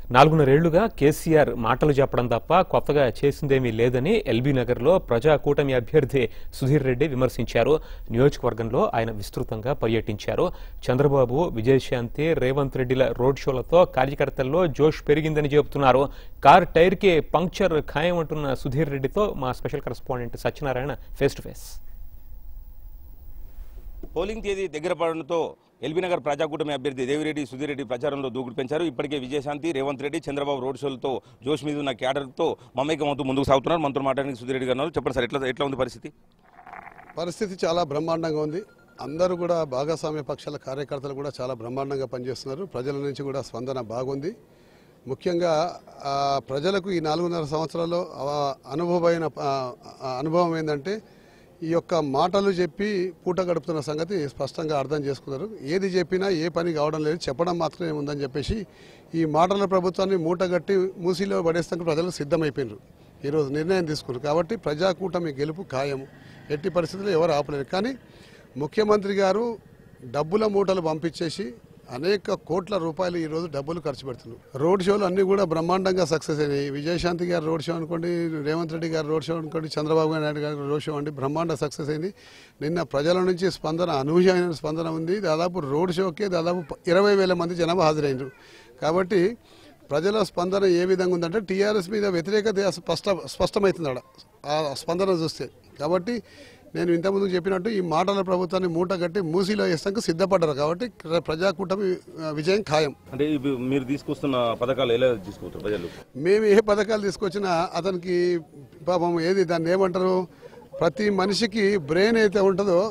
నాలుగున్నరేళ్లుగా కేసీఆర్ మాటలు చెప్పడం తప్ప కొత్తగా చేసిందేమీ లేదని ఎల్బీ నగర్లో ప్రజా కూటమి అభ్యర్థి సుధీర్ రెడ్డి విమర్శించారు నియోజకవర్గంలో ఆయన విస్తృతంగా పర్యటించారు చంద్రబాబు విజయశాంతి రేవంత్ రెడ్డిల రోడ్ షోలతో కార్యకర్తల్లో జోష్ పెరిగిందని చెబుతున్నారు కార్ టైర్కి పంక్చర్ ఖాయం అంటున్న సుధీర్ రెడ్డితో మా special correspondent Satyanarayana face to face polling తేదీ దగ్గర పడడంతో ఎల్బీనగర్ ప్రజాకూటమి అభ్యర్థి దేవిరెడ్డి సుధీర్ రెడ్డి ప్రచారంలో దూకుడు పెంచారు ఇప్పటికే విజయశాంతి రేవంత్ రెడ్డి చంద్రబాబు రోడ్ షోలతో జోష్ మీద ఉన్న క్యాడర్తో మమేకమవుతూ ముందుకు సాగుతున్నారు మనతో మాట్లాడడానికి సుధీర్ రెడ్డి గారు ఉన్నారు. చెప్పండి సార్ ఎట్లా ఎట్లా ఉంది పరిస్థితి పరిస్థితి చాలా బ్రహ్మాండంగా ఉంది అందరూ కూడా భాగస్వామ్య పక్షాల కార్యకర్తలు కూడా చాలా బ్రహ్మాండంగా పనిచేస్తున్నారు ప్రజల నుంచి కూడా స్పందన బాగుంది ముఖ్యంగా ఆ, ప్రజలకు ఈ నాలుగున్నర సంవత్సరాల్లో ఆ, అనుభవమైన ఆ, ఆ, అనుభవం ఏంటంటే ఈ యొక్క మాటలు చెప్పి పూట గడుపుతున్న సంగతి స్పష్టంగా అర్థం చేసుకున్నారు ఏది చెప్పినా ఏ పని కావడం లేదు చెప్పడం మాత్రమే ఉందని చెప్పేసి ఈ మాటల ప్రభుత్వాన్ని మూటగట్టి మూసిలో పడేస్తానికి ప్రజలు సిద్ధమైపోయినారు ఈరోజు నిర్ణయం తీసుకున్నారు కాబట్టి ప్రజాకూటమి గెలుపు ఖాయం ఎట్టి పరిస్థితుల్లో ఎవరు ఆపలేరు కానీ ముఖ్యమంత్రి గారు డబ్బుల మూటలు పంపించేసి అనేక కోట్ల రూపాయలు ఈ రోజు డబ్బులు ఖర్చు పెడుతున్నారు రోడ్ షోలు అన్ని కూడా బ్రహ్మాండంగా సక్సెస్ అయినాయి విజయశాంతి గారి రోడ్ షో అనుకోండి రేవంత్ రెడ్డి గారి రోడ్ షో అనుకోండి చంద్రబాబు నాయుడు గారి రోడ్ షో అండి బ్రహ్మాండ సక్సెస్ అయింది నిన్న ప్రజల నుంచి స్పందన అనూహ్యమైన స్పందన ఉంది దాదాపు రోడ్ షోకే దాదాపు ఇరవై వేల మంది జనాభా హాజరైనారు కాబట్టి ప్రజల స్పందన ఏ విధంగా ఉందంటే టీఆర్ఎస్ మీద వ్యతిరేకత స్పష్ట స్పష్టమవుతుంది ఆడ ఆ స్పందన చూస్తే కాబట్టి నేను ఇంతకుముందు చెప్పినట్టు ఈ మాటల ప్రభుత్వాన్ని మూట కట్టి మూసీలో వేస్తానికి సిద్ధపడ్డారు కాబట్టి ప్రజాకూటమి ఆ, విజయం ఖాయం అంటే ఇవి మీరు తీసుకొస్తున్న పథకాలు ఎలా తీసుకుంటారు ప్రజలు మేము ఏ పథకాలు తీసుకొచ్చినా అతనికి పాపం ఏది దాన్ని ఏమంటారు ప్రతి మనిషికి బ్రెయిన్ అయితే ఉంటుందో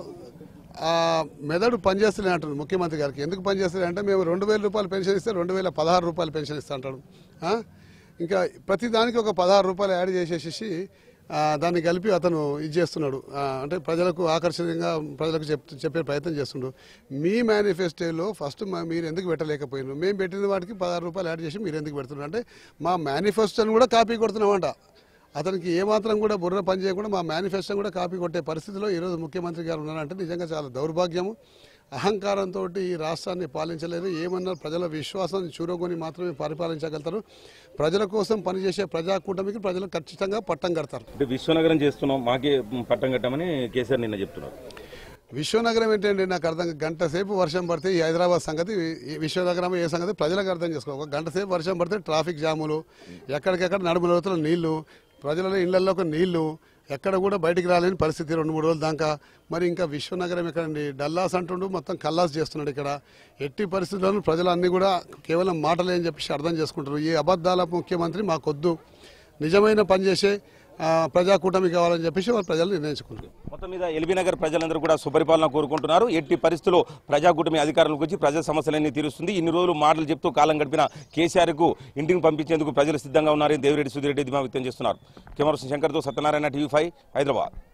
ఆ మెదడు పనిచేస్తలే అంటారు ముఖ్యమంత్రి గారికి ఎందుకు పనిచేస్తలే అంటే మేము రెండు వేల రూపాయలు పెన్షన్ ఇస్తే రెండు వేల పదహారు రూపాయలు పెన్షన్ ఇస్తా అంటాడు ఆ? ఇంకా ప్రతి దానికి ఒక పదహారు రూపాయలు యాడ్ చేసేసి ఆ, దాన్ని కలిపి అతను ఇది చేస్తున్నాడు ఆ, అంటే ప్రజలకు ఆకర్షణీయంగా ప్రజలకు చెప్ చెప్పే ప్రయత్నం చేస్తుండు మీ మేనిఫెస్టోలో ఫస్ట్ మా- మీరు ఎందుకు పెట్టలేకపోయినారు మేము పెట్టిన వాటికి పదహారు రూపాయలు యాడ్ చేసి మీరు ఎందుకు పెడుతున్నారు అంటే మా మేనిఫెస్టోని కూడా కాపీ కొడుతున్నామంట అతనికి ఏమాత్రం కూడా బుర్ర పని చేయకుండా మా మేనిఫెస్టో కూడా కాపీ కొట్టే పరిస్థితిలో ఈరోజు ముఖ్యమంత్రి గారు ఉన్నారంటే నిజంగా చాలా దౌర్భాగ్యము అహంకారంతో ఈ రాష్ట్రాన్ని పాలించలేరు ఏమన్నా ప్రజల విశ్వాసాన్ని చూరగొని మాత్రమే పరిపాలించగలుగుతారు ప్రజల కోసం పనిచేసే ప్రజాకూటమికి ప్రజలు ఖచ్చితంగా పట్టం కడతారు అంటే విశ్వనగరం చేస్తున్నాం మాకే పట్టం కట్టామని కేసీఆర్ నిన్న చెప్తున్నారు విశ్వనగరం ఏంటంటే నాకు అర్థం కాదు. గంట సేపు వర్షం పడితే ఈ హైదరాబాద్ సంగతి ఈ విశ్వనగరం ఏ సంగతి ప్రజలకు అర్థం చేసుకో ఒక గంట సేపు వర్షం పడితే ట్రాఫిక్ జాములు ఎక్కడికెక్కడ నడుము లోతుల నీళ్లు ప్రజల ఇళ్లలోకి నీళ్లు ఎక్కడ కూడా బయటికి రాలేని పరిస్థితి రెండు మూడు రోజుల దాకా మరి ఇంకా విశ్వనగరం ఎక్కడండి డల్లాస్ అంటుండు మొత్తం కల్లాస్ చేస్తున్నాడు ఇక్కడ ఎట్టి పరిస్థితుల్లోనూ ప్రజలు అన్ని కూడా కేవలం మాటలే అని చెప్పేసి అర్థం చేసుకుంటారు ఈ అబద్ధాల ముఖ్యమంత్రి మాకొద్దు నిజమైన పనిచేసే ఆ, ప్రజాకూటమి కావాలని చెప్పేసి వాళ్ళు ప్రజలు నిర్ణయించుకున్నారు మొత్తం మీద ఎల్బీనగర్ ప్రజలందరూ కూడా సుపరిపాలన కోరుకుంటున్నారు ఎట్టి పరిస్థితుల్లో ప్రజాకూటమి అధికారంలోకి వచ్చి ప్రజా సమస్యలన్నీ తీరుస్తుంది ఇన్ని రోజులు మాటలు చెప్తూ కాలం గడిపిన కేసీఆర్ కు ఇంటిని పంపించేందుకు ప్రజలు సిద్ధంగా ఉన్నారని దేవిరెడ్డి సుధిరెడ్డి ధీమా వ్యక్తం చేస్తున్నారు కెమెరా శంకర్తో సత్యనారాయణ టీవీ ఫైవ్ హైదరాబాద్